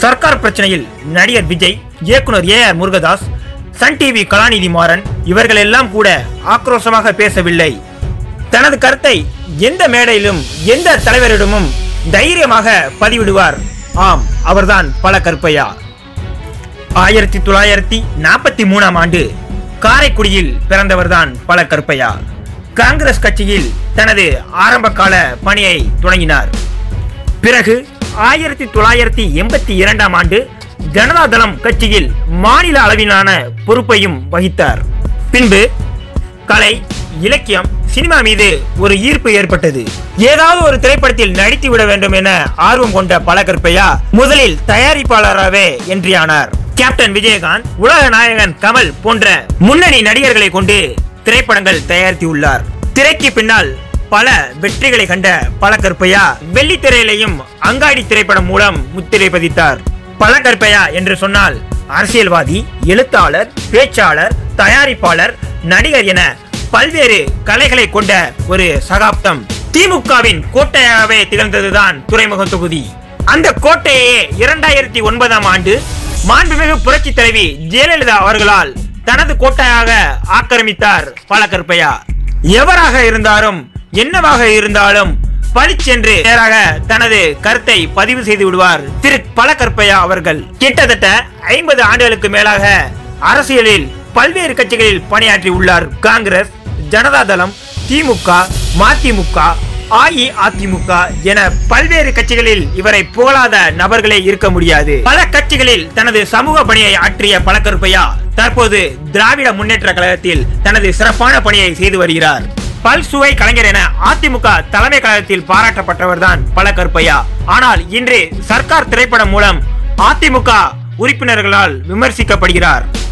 சர்க்கார் பிரச்சனையில் நடிகர் விஜய் இயக்குனர் A R Murugadoss Sun TV Kalanithi Maran இவர்கள் எல்லாம் கூட ஆக்ரோஷமாக பேசவில்லை தனது கருத்தை எந்த மேடையிலும் எந்த தலைவரிடமும் தைரியமாக பதிவிடுவார் ஆம் அவர்தான் பல கற்பையா ஆயிரத்தி தொள்ளாயிரத்தி நாற்பத்தி மூணாம் ஆண்டு காரைக்குடியில் பிறந்தவர்தான் பல கற்பையா காங்கிரஸ் கட்சியில் தனது ஆரம்ப கால பணியை தொடங்கினார் பிறகு ஆயிரத்தி தொள்ளாயிரத்தி எண்பத்தி இரண்டாம் ஆண்டு ஜனதாதளம் கட்சியில் மாநில அளவிலான பொறுப்பையும் வகித்தார் பின்பு கலை இலக்கியம் சினிமா மீது ஒரு ஈர்ப்பு ஏற்பட்டது ஏதாவது ஒரு திரைப்படத்தில் நடித்து விட வேண்டும் என ஆர்வம் கொண்ட பல கற்பையா முதலில் தயாரிப்பாளராகவே என்றியானார் கேப்டன் விஜயகாந்த் உலக நாயகன் கமல் போன்ற முன்னணி நடிகர்களை கொண்டு திரைப்படங்கள் தயாரித்துள்ளார் திரைக்கு பின்னால் பல வெற்றிகளை கண்ட பல கற்பையா வெள்ளித்திரையிலையும் அங்காடி திரைப்படம் மூலம் முத்திரை பதித்தார் பல கற்பையா என்று சொன்னால் அரசியல்வாதி எழுத்தாளர் பேச்சாளர் தயாரிப்பாளர் நடிகர் என பல்வேறு கலைகளை கொண்ட ஒரு சகாப்தம் திமுகவின் கோட்டையாகவே திகழ்ந்ததுதான் துறைமுக தொகுதி அந்த கோட்டையே இரண்டாயிரத்தி ஒன்பதாம் ஆண்டு மாண்புமிகு புரட்சி தலைவி ஜெயலலிதா அவர்களால் தனது கோட்டையாக ஆக்கிரமித்தார் பல கற்பையா எவராக இருந்தாலும் என்னவாக இருந்தாலும் பளிச்சென்று நேராக தனது கருத்தை பதிவு செய்து விடுவார் திரு பல கற்பையா அவர்கள் கிட்டத்தட்ட ஐம்பது ஆண்டுகளுக்கு மேலாக அரசியலில் பல்வேறு கட்சிகளில் பணியாற்றி உள்ளார் காங்கிரஸ் ஜனதாதளம் திமுக மதிமுக அஇஅதிமுக என பல்வேறு கட்சிகளில் இவரை புகழாத நபர்களே இருக்க முடியாது பல கட்சிகளில் தனது சமூக பணியை ஆற்றிய பல கருப்பையா தற்போது திராவிட முன்னேற்ற கழகத்தில் தனது சிறப்பான பணியை செய்து வருகிறார் பல்சுவை கலைஞர் என அதிமுக தலைமை கழகத்தில் பாராட்டப்பட்டவர்தான் பல கருப்பையா ஆனால் இன்று சர்க்கார் திரைப்படம் மூலம் அதிமுக உறுப்பினர்களால் விமர்சிக்கப்படுகிறார்